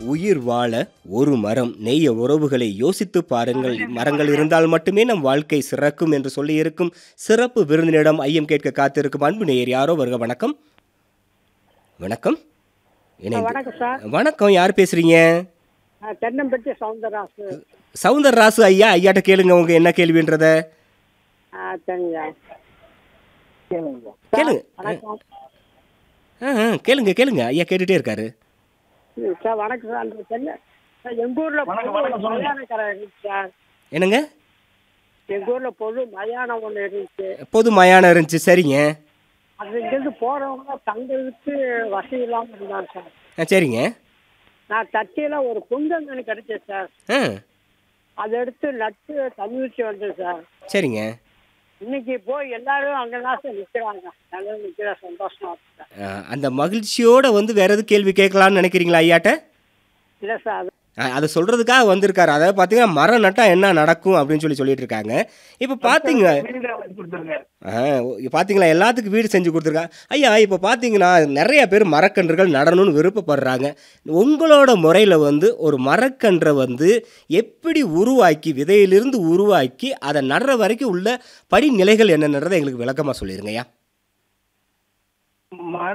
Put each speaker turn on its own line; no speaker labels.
உயிர் வாழ ஒரு மரம் நெய்ய உறவுகளை யோசித்து பாருங்கள் மரங்கள் இருந்தால் மட்டுமே நம் வாழ்க்கை சிறக்கும் என்று சொல்லி இருக்கும் சிறப்பு விருந்தினிடம் ஐயம் கேட்க காத்திருக்கும் அன்பு நேயர் யாரோ வருக வணக்கம் வணக்கம் இணைந்து-
வணக்கம் சார்
வணக்கம் யார் பேசுறீங்க
நான் தென்னம்பட்டி சவுந்தரராசு
சவுந்தர் ராசு ஐயா ஐயாட்ட கேளுங்க உங்க என்ன கேள்வின்றத
ஆ சரிங்க கேளுங்க
கேளுங்க
வணக்கம்
ஆ, ஆ, கேளுங்க கேளுங்க ஐயா கேட்டுட்டே இருக்காரு
ம், சார் வணக்கம் சார் அந்த தென்னை சார் எங்கள் ஊரில் பொது மயானக்கரை இருந்துச்சு சார்
என்னங்க
எங்கள் ஊரில் பொது மயானம் ஒன்று இருந்துச்சு
பொது மயானம் இருந்துச்சு சரிங்க
அது இங்கேருந்து போகிறவங்க தங்கிறதுக்கு வசதி இல்லாமல் இருந்தாங்க சார்
ஆ, சரிங்க
நான் தட்டியில் ஒரு புங்கங்கன்னு கிடைச்சேன் சார்
ஆ
அதை எடுத்து நட்டு தண்ணி ஊற்றி வந்தேன் சார்
சரிங்க
இன்னைக்கு போய் எல்லாரும் அங்கே தான் சார் நிற்கிறாங்க எல்லாரும் நிற்கிற சந்தோஷமா இருக்கு சார்
ஆ, அந்த மகிழ்ச்சியோட வந்து வேற எதுவும் கேள்வி கேட்கலாம்னு நினைக்கிறீங்களா ஐயாட்ட
இல்லை சார் அது
ஆ, அதை சொல்றதுக்காக வந்திருக்காரு அதாவது பார்த்தீங்கன்னா மரம் நட்டா என்ன நடக்கும் அப்படின்னு சொல்லி சொல்லிட்டு இருக்காங்க இப்போ பார்த்தீங்க ஆ ஓ- பார்த்தீங்களா எல்லாத்துக்கும் வீடு செஞ்சு கொடுத்துருக்காங்க ஐயா இப்போ பார்த்தீங்கன்னா நிறைய பேர் மரக்கன்றுகள் நடணும்னு விருப்பப்படுறாங்க உங்களோட முறையில் வந்து ஒரு மரக்கன்றை வந்து எப்படி உருவாக்கி விதையிலிருந்து உருவாக்கி அதை நடுற வரைக்கும் உள்ள படிநிலைகள் என்னன்றதை எங்களுக்கு விளக்கமாக சொல்லிடுங்க ஐயா
மர